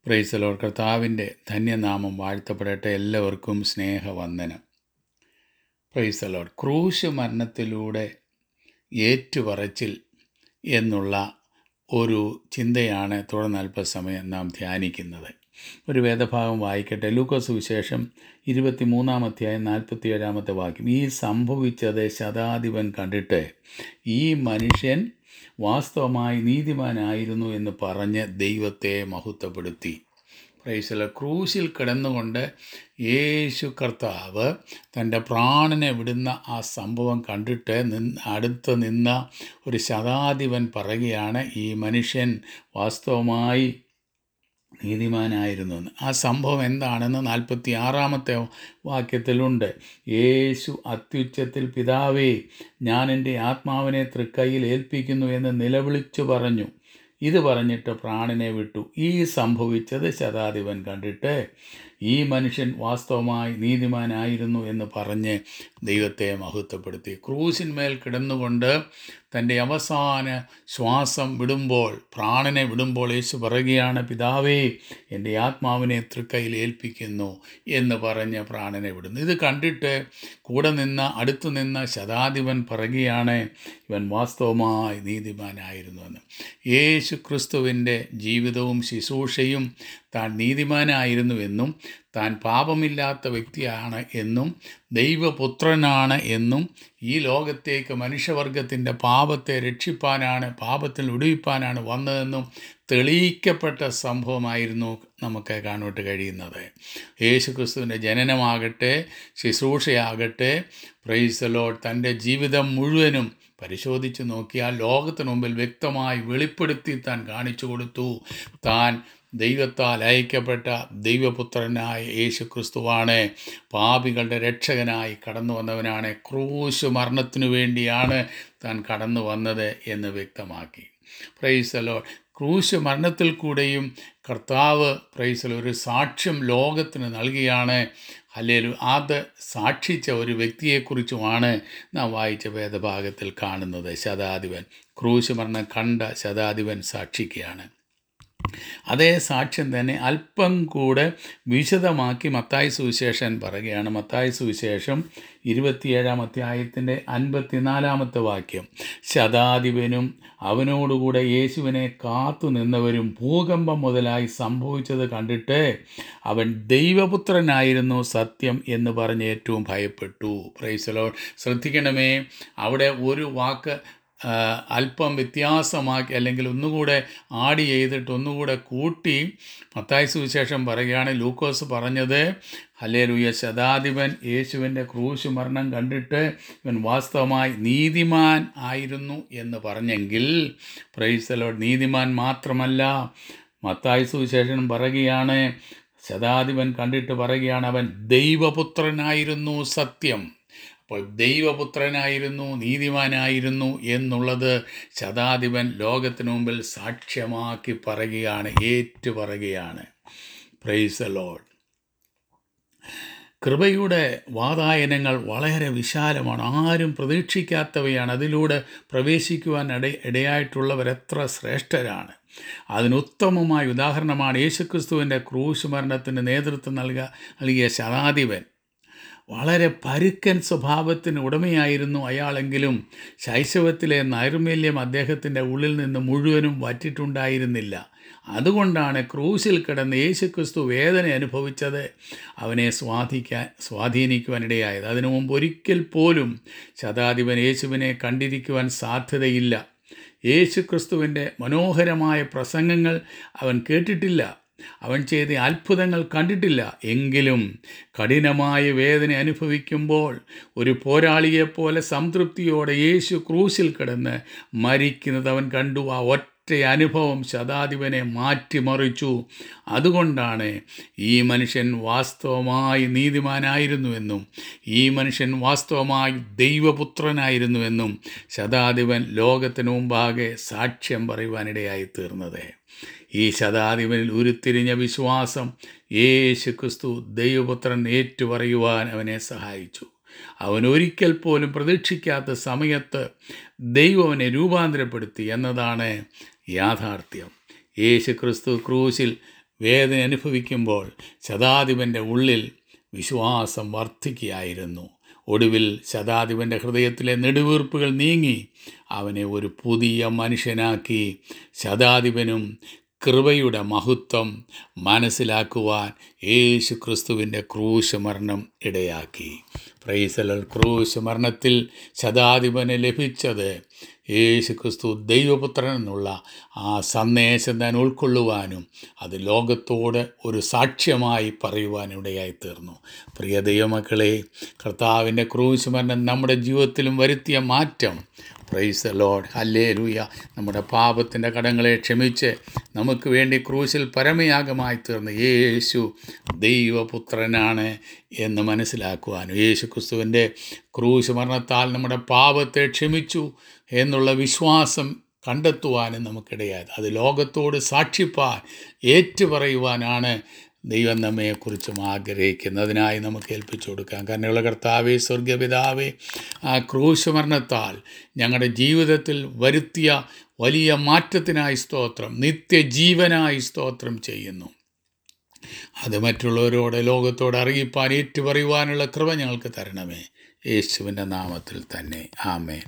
പ്രൈസലോർ കർത്താവിൻ്റെ ധന്യനാമം വാഴ്ത്തപ്പെടട്ടെ എല്ലാവർക്കും സ്നേഹവന്ദനം പ്രൈസലോർ ക്രൂശ് മരണത്തിലൂടെ ഏറ്റുപറച്ചിൽ എന്നുള്ള ഒരു ചിന്തയാണ് തുടർന്ന് അല്പസമയം നാം ധ്യാനിക്കുന്നത് ഒരു വേദഭാഗം വായിക്കട്ടെ ലൂക്കോസ് വിശേഷം ഇരുപത്തി മൂന്നാം അധ്യായം നാൽപ്പത്തി ഏഴാമത്തെ വാക്യം ഈ സംഭവിച്ചത് ശതാധിപൻ കണ്ടിട്ട് ഈ മനുഷ്യൻ വാസ്തവമായി നീതിമാനായിരുന്നു എന്ന് പറഞ്ഞ് ദൈവത്തെ മഹത്വപ്പെടുത്തി പ്രൈസല ക്രൂശിൽ കിടന്നുകൊണ്ട് യേശു കർത്താവ് തൻ്റെ പ്രാണനെ വിടുന്ന ആ സംഭവം കണ്ടിട്ട് നിന്ന് അടുത്ത് നിന്ന ഒരു ശതാധിപൻ പറയുകയാണ് ഈ മനുഷ്യൻ വാസ്തവമായി നീതിമാനായിരുന്നു എന്ന് ആ സംഭവം എന്താണെന്ന് നാൽപ്പത്തി ആറാമത്തെ വാക്യത്തിലുണ്ട് യേശു അത്യുച്ചത്തിൽ പിതാവേ ഞാൻ എൻ്റെ ആത്മാവിനെ തൃക്കൈയിൽ ഏൽപ്പിക്കുന്നു എന്ന് നിലവിളിച്ചു പറഞ്ഞു ഇത് പറഞ്ഞിട്ട് പ്രാണനെ വിട്ടു ഈ സംഭവിച്ചത് ശതാധിപൻ കണ്ടിട്ട് ഈ മനുഷ്യൻ വാസ്തവമായി നീതിമാനായിരുന്നു എന്ന് പറഞ്ഞ് ദൈവത്തെ മഹത്വപ്പെടുത്തി ക്രൂശിന്മേൽ കിടന്നുകൊണ്ട് തൻ്റെ അവസാന ശ്വാസം വിടുമ്പോൾ പ്രാണനെ വിടുമ്പോൾ യേശു പറയുകയാണ് പിതാവേ എൻ്റെ ആത്മാവിനെ തൃക്കൈയിൽ ഏൽപ്പിക്കുന്നു എന്ന് പറഞ്ഞ് പ്രാണനെ വിടുന്നു ഇത് കണ്ടിട്ട് കൂടെ നിന്ന അടുത്തു നിന്ന ശതാധിപൻ പറയുകയാണ് ഇവൻ വാസ്തവമായി നീതിമാനായിരുന്നു എന്ന് യേശു ക്രിസ്തുവിൻ്റെ ജീവിതവും ശുശ്രൂഷയും താൻ നീതിമാനായിരുന്നുവെന്നും താൻ പാപമില്ലാത്ത വ്യക്തിയാണ് എന്നും ദൈവപുത്രനാണ് എന്നും ഈ ലോകത്തേക്ക് മനുഷ്യവർഗത്തിൻ്റെ പാപത്തെ രക്ഷിപ്പാനാണ് പാപത്തിൽ ഒടുവിപ്പാനാണ് വന്നതെന്നും തെളിയിക്കപ്പെട്ട സംഭവമായിരുന്നു നമുക്ക് കാണുവാൻ കഴിയുന്നത് യേശു ക്രിസ്തുവിൻ്റെ ജനനമാകട്ടെ ശുശ്രൂഷയാകട്ടെ പ്രൈസലോട്ട് തൻ്റെ ജീവിതം മുഴുവനും പരിശോധിച്ച് നോക്കിയാൽ ലോകത്തിന് മുമ്പിൽ വ്യക്തമായി വെളിപ്പെടുത്തി താൻ കാണിച്ചു കൊടുത്തു താൻ ദൈവത്താൽ അയക്കപ്പെട്ട ദൈവപുത്രനായ യേശു ക്രിസ്തുവാണ് പാപികളുടെ രക്ഷകനായി കടന്നു വന്നവനാണ് ക്രൂശ് മരണത്തിനു വേണ്ടിയാണ് താൻ കടന്നു വന്നത് എന്ന് വ്യക്തമാക്കി പ്രൈസലോ ക്രൂശ് മരണത്തിൽ കൂടെയും കർത്താവ് പ്രൈസൽ ഒരു സാക്ഷ്യം ലോകത്തിന് നൽകിയാണ് അല്ലെങ്കിൽ അത് സാക്ഷിച്ച ഒരു വ്യക്തിയെക്കുറിച്ചുമാണ് നാം വായിച്ച വേദഭാഗത്തിൽ കാണുന്നത് ശതാധിപൻ ക്രൂശ് മരണം കണ്ട ശതാധിപൻ സാക്ഷിക്കുകയാണ് അതേ സാക്ഷ്യം തന്നെ അല്പം കൂടെ വിശദമാക്കി മത്തായി സുവിശേഷൻ പറയുകയാണ് മത്തായി സുവിശേഷം ഇരുപത്തിയേഴാം അധ്യായത്തിൻ്റെ അൻപത്തിനാലാമത്തെ വാക്യം ശതാധിപനും അവനോടുകൂടെ യേശുവിനെ കാത്തു നിന്നവരും ഭൂകമ്പം മുതലായി സംഭവിച്ചത് കണ്ടിട്ട് അവൻ ദൈവപുത്രനായിരുന്നു സത്യം എന്ന് പറഞ്ഞ് ഏറ്റവും ഭയപ്പെട്ടു പ്രൈസലോ ശ്രദ്ധിക്കണമേ അവിടെ ഒരു വാക്ക് അല്പം വ്യത്യാസമാക്കി അല്ലെങ്കിൽ ഒന്നുകൂടെ ആഡ് ചെയ്തിട്ട് ഒന്നുകൂടെ കൂട്ടി മത്തായ സുവിശേഷം പറയുകയാണ് ലൂക്കോസ് പറഞ്ഞത് ഹലേലുയ ശതാധിപൻ യേശുവിൻ്റെ ക്രൂശ് മരണം കണ്ടിട്ട് ഇവൻ വാസ്തവമായി നീതിമാൻ ആയിരുന്നു എന്ന് പറഞ്ഞെങ്കിൽ പ്രൈസലോ നീതിമാൻ മാത്രമല്ല മത്തായ സുവിശേഷം പറയുകയാണ് ശതാധിപൻ കണ്ടിട്ട് പറയുകയാണ് അവൻ ദൈവപുത്രനായിരുന്നു സത്യം അപ്പോൾ ദൈവപുത്രനായിരുന്നു നീതിമാനായിരുന്നു എന്നുള്ളത് ശതാധിപൻ ലോകത്തിനു മുമ്പിൽ സാക്ഷ്യമാക്കി പറയുകയാണ് ഏറ്റു പറയുകയാണ് പ്രൈസ് ലോഡ് കൃപയുടെ വാതായനങ്ങൾ വളരെ വിശാലമാണ് ആരും പ്രതീക്ഷിക്കാത്തവയാണ് അതിലൂടെ പ്രവേശിക്കുവാൻ ഇട ഇടയായിട്ടുള്ളവർ എത്ര ശ്രേഷ്ഠരാണ് അതിനുത്തമമായ ഉദാഹരണമാണ് യേശുക്രിസ്തുവിൻ്റെ ക്രൂശ് മരണത്തിന് നേതൃത്വം നൽകുക നൽകിയ ശതാധിപൻ വളരെ പരുക്കൻ സ്വഭാവത്തിന് ഉടമയായിരുന്നു അയാളെങ്കിലും ശൈശവത്തിലെ നൈർമല്യം അദ്ദേഹത്തിൻ്റെ ഉള്ളിൽ നിന്ന് മുഴുവനും വറ്റിട്ടുണ്ടായിരുന്നില്ല അതുകൊണ്ടാണ് ക്രൂശിൽ കിടന്ന് യേശുക്രിസ്തു വേദന അനുഭവിച്ചത് അവനെ സ്വാധീക്കാൻ സ്വാധീനിക്കുവാനിടയായത് അതിനു മുമ്പ് ഒരിക്കൽ പോലും ശതാധിപൻ യേശുവിനെ കണ്ടിരിക്കുവാൻ സാധ്യതയില്ല യേശുക്രിസ്തുവിൻ്റെ മനോഹരമായ പ്രസംഗങ്ങൾ അവൻ കേട്ടിട്ടില്ല അവൻ ചെയ്ത അത്ഭുതങ്ങൾ കണ്ടിട്ടില്ല എങ്കിലും കഠിനമായ വേദന അനുഭവിക്കുമ്പോൾ ഒരു പോരാളിയെപ്പോലെ സംതൃപ്തിയോടെ യേശു ക്രൂശിൽ കിടന്ന് മരിക്കുന്നത് അവൻ കണ്ടു ആ ഒറ്റ അനുഭവം ശതാധിപനെ മാറ്റിമറിച്ചു അതുകൊണ്ടാണ് ഈ മനുഷ്യൻ വാസ്തവമായി നീതിമാനായിരുന്നുവെന്നും ഈ മനുഷ്യൻ വാസ്തവമായി ദൈവപുത്രനായിരുന്നുവെന്നും ശതാധിപൻ ലോകത്തിനു മുമ്പാകെ സാക്ഷ്യം പറയുവാനിടയായി തീർന്നത് ഈ ശതാധിപനിൽ ഉരുത്തിരിഞ്ഞ വിശ്വാസം യേശു ക്രിസ്തു ദൈവപുത്രൻ ഏറ്റുപറയുവാൻ അവനെ സഹായിച്ചു അവൻ ഒരിക്കൽ പോലും പ്രതീക്ഷിക്കാത്ത സമയത്ത് ദൈവം അവനെ രൂപാന്തരപ്പെടുത്തി എന്നതാണ് യാഥാർത്ഥ്യം യേശു ക്രിസ്തു ക്രൂശിൽ വേദന അനുഭവിക്കുമ്പോൾ ശതാധിപൻ്റെ ഉള്ളിൽ വിശ്വാസം വർദ്ധിക്കുകയായിരുന്നു ഒടുവിൽ ശതാധിപൻ്റെ ഹൃദയത്തിലെ നെടുവീർപ്പുകൾ നീങ്ങി അവനെ ഒരു പുതിയ മനുഷ്യനാക്കി ശതാധിപനും കൃപയുടെ മഹത്വം മനസ്സിലാക്കുവാൻ യേശു ക്രിസ്തുവിൻ്റെ ക്രൂശ് മരണം ഇടയാക്കി പ്രൈസലൽ ക്രൂശ് മരണത്തിൽ ശതാധിപന് ലഭിച്ചത് യേശു ക്രിസ്തു ദൈവപുത്രൻ എന്നുള്ള ആ സന്ദേശം താൻ ഉൾക്കൊള്ളുവാനും അത് ലോകത്തോട് ഒരു സാക്ഷ്യമായി പറയുവാനും ഇടയായി തീർന്നു പ്രിയ ദൈവമക്കളെ കർത്താവിൻ്റെ ക്രൂശ് മരണം നമ്മുടെ ജീവിതത്തിലും വരുത്തിയ മാറ്റം പ്രൈസ് ലോഡ് ഹല്ലേ ലൂയ നമ്മുടെ പാപത്തിൻ്റെ കടങ്ങളെ ക്ഷമിച്ച് നമുക്ക് വേണ്ടി ക്രൂശിൽ പരമയാഗമായി തീർന്ന യേശു ദൈവപുത്രനാണ് എന്ന് മനസ്സിലാക്കുവാനും യേശു ക്രിസ്തുവിൻ്റെ ക്രൂശ് മരണത്താൽ നമ്മുടെ പാപത്തെ ക്ഷമിച്ചു എന്നുള്ള വിശ്വാസം കണ്ടെത്തുവാനും നമുക്കിടയായത് അത് ലോകത്തോട് സാക്ഷിപ്പാൻ ഏറ്റുപറയുവാനാണ് ദൈവം നമ്മെക്കുറിച്ചും ആഗ്രഹിക്കുന്നതിനായി നമുക്ക് ഏൽപ്പിച്ചു കൊടുക്കാം കാരണമുള്ള കർത്താവേ സ്വർഗപിതാവേ ആ ക്രൂശ് മരണത്താൽ ഞങ്ങളുടെ ജീവിതത്തിൽ വരുത്തിയ വലിയ മാറ്റത്തിനായി സ്തോത്രം നിത്യജീവനായി സ്തോത്രം ചെയ്യുന്നു അത് മറ്റുള്ളവരോട് ലോകത്തോട് അറിയിപ്പാൻ ഏറ്റുപറയുവാനുള്ള കൃപ ഞങ്ങൾക്ക് തരണമേ യേശുവിൻ്റെ നാമത്തിൽ തന്നെ ആമേൻ